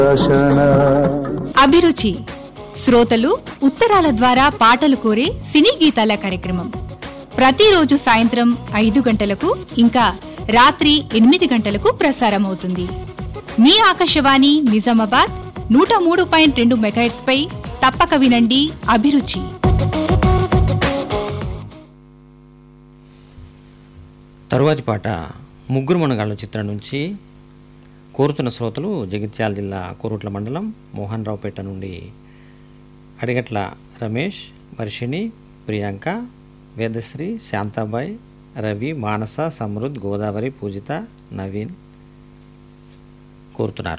అభిరుచి శ్రోతలు ఉత్తరాల ద్వారా పాటలు కోరే సినీ గీతాల కార్యక్రమం ప్రతిరోజు సాయంత్రం ఐదు గంటలకు ఇంకా రాత్రి ఎనిమిది గంటలకు ప్రసారమవుతుంది మీ ఆకాశవాణి నిజామాబాద్ నూట మూడు పాయింట్ రెండు మెగాహెట్స్ పై తప్పక వినండి అభిరుచి తరువాతి పాట ముగ్గురు మనగాళ్ళ చిత్రం నుంచి కోరుతున్న శ్రోతలు జగిత్యాల జిల్లా కోరుట్ల మండలం మోహన్ రావుపేట నుండి అడిగట్ల రమేష్ వర్షిణి ప్రియాంక వేదశ్రీ శాంతాబాయ్ రవి మానస సమృద్ గోదావరి పూజిత నవీన్ కోరుతున్నారు